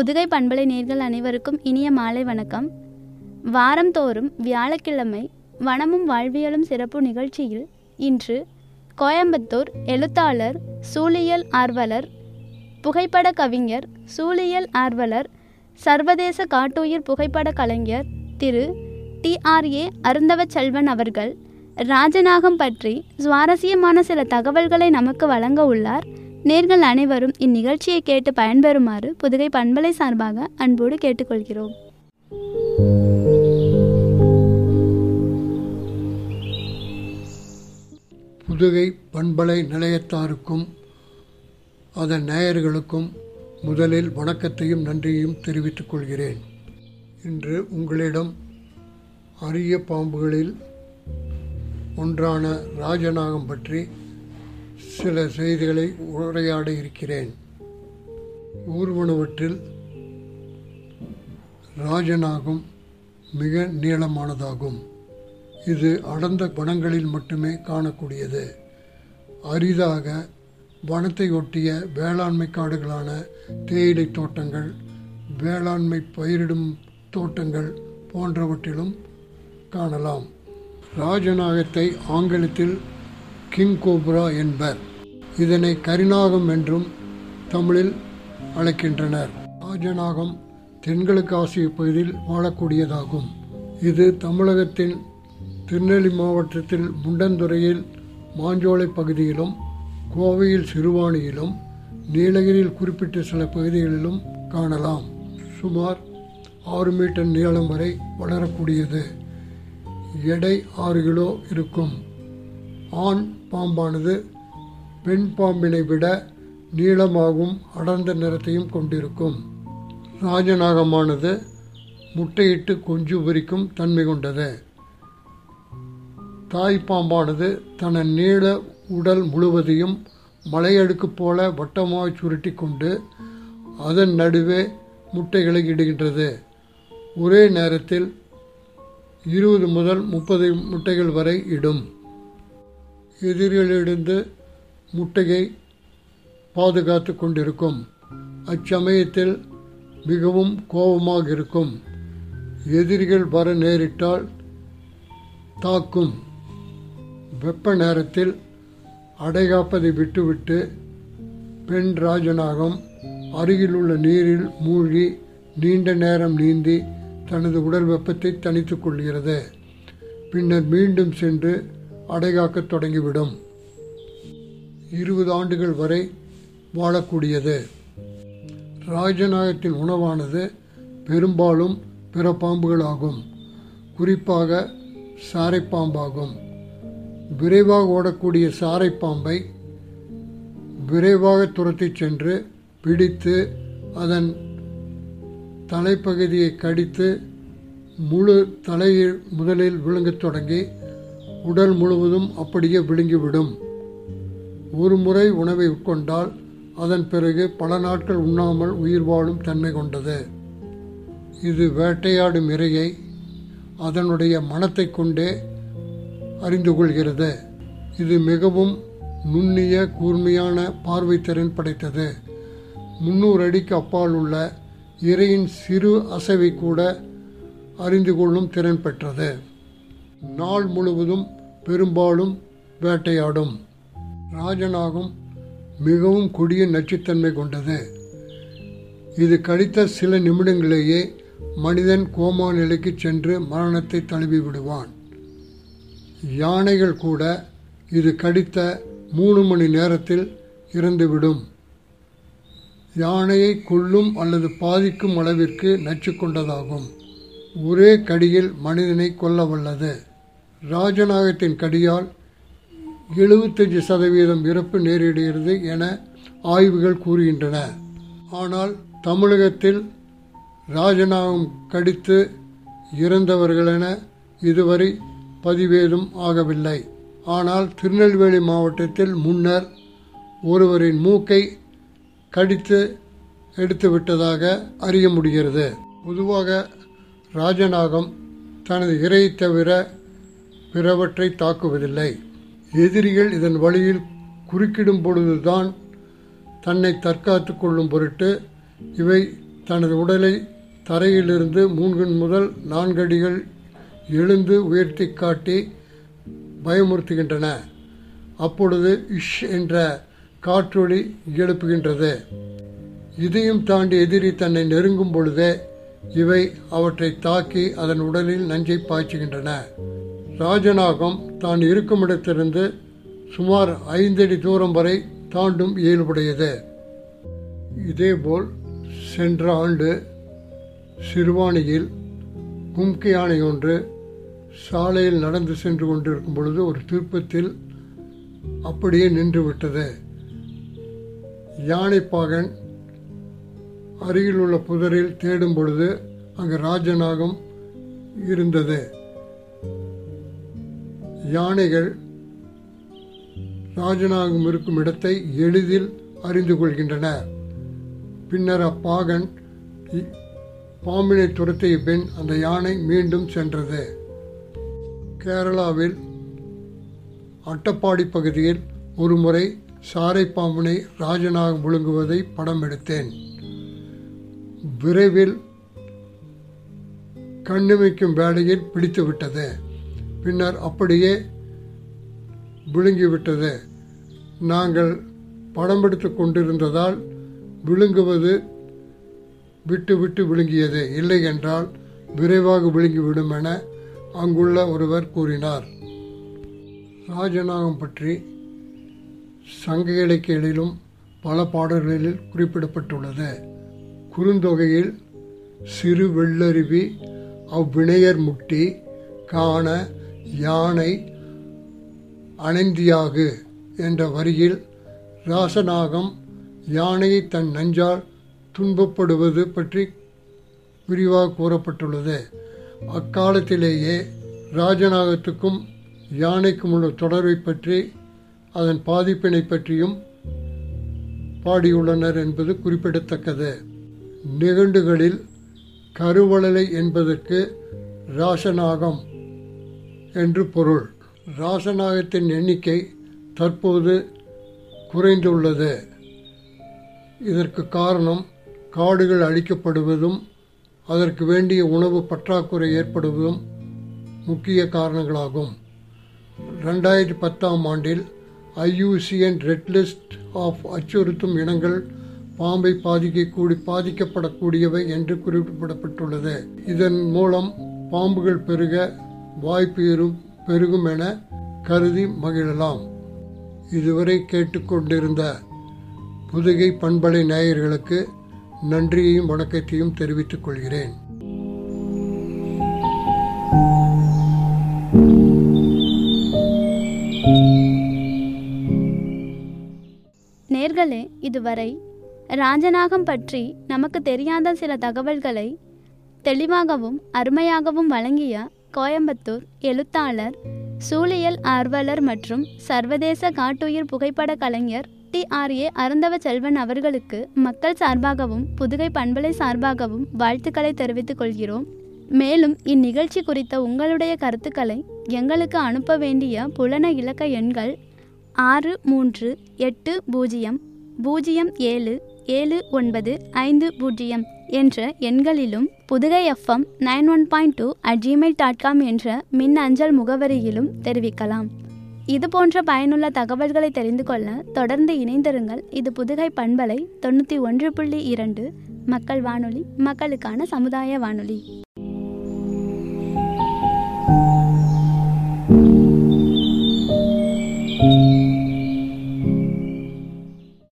புதுகை பண்பலை நேர்கள் அனைவருக்கும் இனிய மாலை வணக்கம் வாரந்தோறும் வியாழக்கிழமை வனமும் வாழ்வியலும் சிறப்பு நிகழ்ச்சியில் இன்று கோயம்புத்தூர் எழுத்தாளர் சூழியல் ஆர்வலர் புகைப்பட கவிஞர் சூழியல் ஆர்வலர் சர்வதேச காட்டுயிர் புகைப்பட கலைஞர் திரு டிஆர்ஏ அருந்தவ செல்வன் அவர்கள் ராஜநாகம் பற்றி சுவாரஸ்யமான சில தகவல்களை நமக்கு வழங்க உள்ளார் நேர்கள் அனைவரும் இந்நிகழ்ச்சியை கேட்டு பயன்பெறுமாறு புதுகை பண்பலை சார்பாக அன்போடு கேட்டுக்கொள்கிறோம் புதுகை பண்பலை நிலையத்தாருக்கும் அதன் நேயர்களுக்கும் முதலில் வணக்கத்தையும் நன்றியையும் தெரிவித்துக் கொள்கிறேன் இன்று உங்களிடம் அரிய பாம்புகளில் ஒன்றான ராஜநாகம் பற்றி சில செய்திகளை உரையாட இருக்கிறேன் ஊர்வனவற்றில் ராஜநாகம் மிக நீளமானதாகும் இது அடர்ந்த வனங்களில் மட்டுமே காணக்கூடியது அரிதாக வனத்தை ஒட்டிய வேளாண்மை காடுகளான தேயிலை தோட்டங்கள் வேளாண்மை பயிரிடும் தோட்டங்கள் போன்றவற்றிலும் காணலாம் ராஜநாகத்தை ஆங்கிலத்தில் கிங் கோப்ரா என்பர் இதனை கரிநாகம் என்றும் தமிழில் அழைக்கின்றனர் ராஜநாகம் தென்கிழக்கு ஆசிய பகுதியில் வாழக்கூடியதாகும் இது தமிழகத்தின் திருநெல்வேலி மாவட்டத்தில் முண்டந்துறையில் மாஞ்சோலை பகுதியிலும் கோவையில் சிறுவாணியிலும் நீலகிரியில் குறிப்பிட்ட சில பகுதிகளிலும் காணலாம் சுமார் ஆறு மீட்டர் நீளம் வரை வளரக்கூடியது எடை ஆறு கிலோ இருக்கும் ஆண் பாம்பானது பெண் பாம்பினை விட நீளமாகவும் அடர்ந்த நிறத்தையும் கொண்டிருக்கும் ராஜநாகமானது முட்டையிட்டு கொஞ்சு பொரிக்கும் தன்மை கொண்டது தாய்ப்பாம்பானது தன நீள உடல் முழுவதையும் மலையடுக்கு போல வட்டமாக சுருட்டி கொண்டு அதன் நடுவே முட்டைகளை இடுகின்றது ஒரே நேரத்தில் இருபது முதல் முப்பது முட்டைகள் வரை இடும் எதிரிகளிலிருந்து முட்டையை பாதுகாத்து கொண்டிருக்கும் அச்சமயத்தில் மிகவும் கோபமாக இருக்கும் எதிரிகள் வர நேரிட்டால் தாக்கும் வெப்ப நேரத்தில் அடைகாப்பதை விட்டுவிட்டு பெண் ராஜநாகம் அருகிலுள்ள நீரில் மூழ்கி நீண்ட நேரம் நீந்தி தனது உடல் வெப்பத்தை தணித்துக் கொள்கிறது பின்னர் மீண்டும் சென்று அடைகாக்கத் தொடங்கிவிடும் இருபது ஆண்டுகள் வரை வாழக்கூடியது ராஜநாகத்தின் உணவானது பெரும்பாலும் பிற பாம்புகளாகும் குறிப்பாக சாரைப்பாம்பாகும் விரைவாக ஓடக்கூடிய சாரைப்பாம்பை விரைவாக துரத்திச் சென்று பிடித்து அதன் தலைப்பகுதியை கடித்து முழு தலையில் முதலில் விழுங்கத் தொடங்கி உடல் முழுவதும் அப்படியே விழுங்கிவிடும் ஒரு முறை உணவை உட்கொண்டால் அதன் பிறகு பல நாட்கள் உண்ணாமல் உயிர் வாழும் தன்மை கொண்டது இது வேட்டையாடும் இரையை அதனுடைய மனத்தை கொண்டே அறிந்து கொள்கிறது இது மிகவும் நுண்ணிய கூர்மையான பார்வை திறன் படைத்தது முன்னூறு அடிக்கு அப்பால் உள்ள இரையின் சிறு அசைவை கூட அறிந்து கொள்ளும் திறன் பெற்றது நாள் முழுவதும் பெரும்பாலும் வேட்டையாடும் ராஜநாகம் மிகவும் கொடிய நச்சுத்தன்மை கொண்டது இது கடித்த சில நிமிடங்களேயே மனிதன் கோமா நிலைக்கு சென்று மரணத்தை தழுவி விடுவான் யானைகள் கூட இது கடித்த மூணு மணி நேரத்தில் இறந்துவிடும் யானையை கொல்லும் அல்லது பாதிக்கும் அளவிற்கு நச்சு கொண்டதாகும் ஒரே கடியில் மனிதனை கொல்ல வல்லது ராஜநாகத்தின் கடியால் எழுபத்தஞ்சு சதவீதம் இறப்பு நேரிடுகிறது என ஆய்வுகள் கூறுகின்றன ஆனால் தமிழகத்தில் ராஜநாகம் கடித்து இறந்தவர்களென இதுவரை பதிவேதும் ஆகவில்லை ஆனால் திருநெல்வேலி மாவட்டத்தில் முன்னர் ஒருவரின் மூக்கை கடித்து எடுத்து விட்டதாக அறிய முடிகிறது பொதுவாக ராஜநாகம் தனது இரையை தவிர பிறவற்றை தாக்குவதில்லை எதிரிகள் இதன் வழியில் குறுக்கிடும் பொழுதுதான் தன்னை தற்காத்து கொள்ளும் பொருட்டு இவை தனது உடலை தரையிலிருந்து மூன்று முதல் நான்கு அடிகள் எழுந்து உயர்த்தி காட்டி பயமுறுத்துகின்றன அப்பொழுது இஷ் என்ற காற்றொளி எழுப்புகின்றது இதையும் தாண்டி எதிரி தன்னை நெருங்கும் பொழுதே இவை அவற்றை தாக்கி அதன் உடலில் நஞ்சை பாய்ச்சுகின்றன ராஜநாகம் தான் இருக்கும் இடத்திலிருந்து சுமார் ஐந்தடி தூரம் வரை தாண்டும் இயல்புடையது இதேபோல் சென்ற ஆண்டு சிறுவாணியில் கும்கி யானை ஒன்று சாலையில் நடந்து சென்று கொண்டிருக்கும் பொழுது ஒரு திருப்பத்தில் அப்படியே நின்று விட்டது யானைப்பாகன் அருகில் உள்ள புதரில் தேடும் பொழுது அங்கு ராஜநாகம் இருந்தது யானைகள் ராஜநாகம் இருக்கும் இடத்தை எளிதில் அறிந்து கொள்கின்றன பின்னர் அப்பாகன் இ- பாம்பினை துரத்திய பின் அந்த யானை மீண்டும் சென்றது கேரளாவில் அட்டப்பாடி பகுதியில் ஒருமுறை சாரை பாம்பினை ராஜநாகம் விழுங்குவதை படம் எடுத்தேன் விரைவில் கண்ணிமைக்கும் வேளையில் பிடித்து விட்டது பின்னர் அப்படியே விழுங்கிவிட்டது நாங்கள் படம் எடுத்து கொண்டிருந்ததால் விழுங்குவது விட்டு விட்டு விழுங்கியது இல்லை என்றால் விரைவாக விழுங்கிவிடும் என அங்குள்ள ஒருவர் கூறினார் ராஜநாகம் பற்றி சங்க இலக்கியங்களிலும் பல பாடல்களில் குறிப்பிடப்பட்டுள்ளது குறுந்தொகையில் சிறு வெள்ளருவி அவ்விணையர் முட்டி காண யானை அனந்தியாகு என்ற வரியில் ராசநாகம் யானையை தன் நஞ்சால் துன்பப்படுவது பற்றி விரிவாக கூறப்பட்டுள்ளது அக்காலத்திலேயே ராஜநாகத்துக்கும் யானைக்கும் உள்ள தொடர்பை பற்றி அதன் பாதிப்பினை பற்றியும் பாடியுள்ளனர் என்பது குறிப்பிடத்தக்கது நிகண்டுகளில் கருவளலை என்பதற்கு ராசநாகம் என்று பொருள் ராசநாகத்தின் எண்ணிக்கை தற்போது குறைந்துள்ளது இதற்கு காரணம் காடுகள் அழிக்கப்படுவதும் அதற்கு வேண்டிய உணவு பற்றாக்குறை ஏற்படுவதும் முக்கிய காரணங்களாகும் ரெண்டாயிரத்தி பத்தாம் ஆண்டில் ஐயூசிஎன் ரெட் லிஸ்ட் ஆஃப் அச்சுறுத்தும் இனங்கள் பாம்பை பாதிக்கக்கூடி பாதிக்கப்படக்கூடியவை என்று குறிப்பிடப்பட்டுள்ளது இதன் மூலம் பாம்புகள் பெருக வாய்ப்பு இரு- பெருகும் என கருதி மகிழலாம் இதுவரை கேட்டுக்கொண்டிருந்த புதுகை பண்பலை நேயர்களுக்கு நன்றியையும் வணக்கத்தையும் தெரிவித்துக் கொள்கிறேன் நேர்களே இதுவரை ராஜநாகம் பற்றி நமக்கு தெரியாத சில தகவல்களை தெளிவாகவும் அருமையாகவும் வழங்கிய கோயம்புத்தூர் எழுத்தாளர் சூழியல் ஆர்வலர் மற்றும் சர்வதேச காட்டுயிர் புகைப்பட கலைஞர் T R A Arunthava Selvan அவர்களுக்கு மக்கள் சார்பாகவும் புதுகை பண்பலை சார்பாகவும் வாழ்த்துக்களை தெரிவித்துக் கொள்கிறோம் மேலும் இந்நிகழ்ச்சி குறித்த உங்களுடைய கருத்துக்களை எங்களுக்கு அனுப்ப வேண்டிய புலன இலக்க எண்கள் ஆறு மூன்று எட்டு பூஜ்ஜியம் பூஜ்ஜியம் ஏழு ஏழு ஒன்பது ஐந்து பூஜ்ஜியம் என்ற எண்களிலும் Pudukai FM nine one point two at Gmail dot com என்ற மின் அஞ்சல் முகவரியிலும் தெரிவிக்கலாம் இது போன்ற பயனுள்ள தகவல்களை தெரிந்து கொள்ள தொடர்ந்து இணைந்திருங்கள் இது புதுகை பண்பலை தொண்ணூற்றி ஒன்று புள்ளி இரண்டு மக்கள் வானொலி மக்களுக்கான சமுதாய வானொலி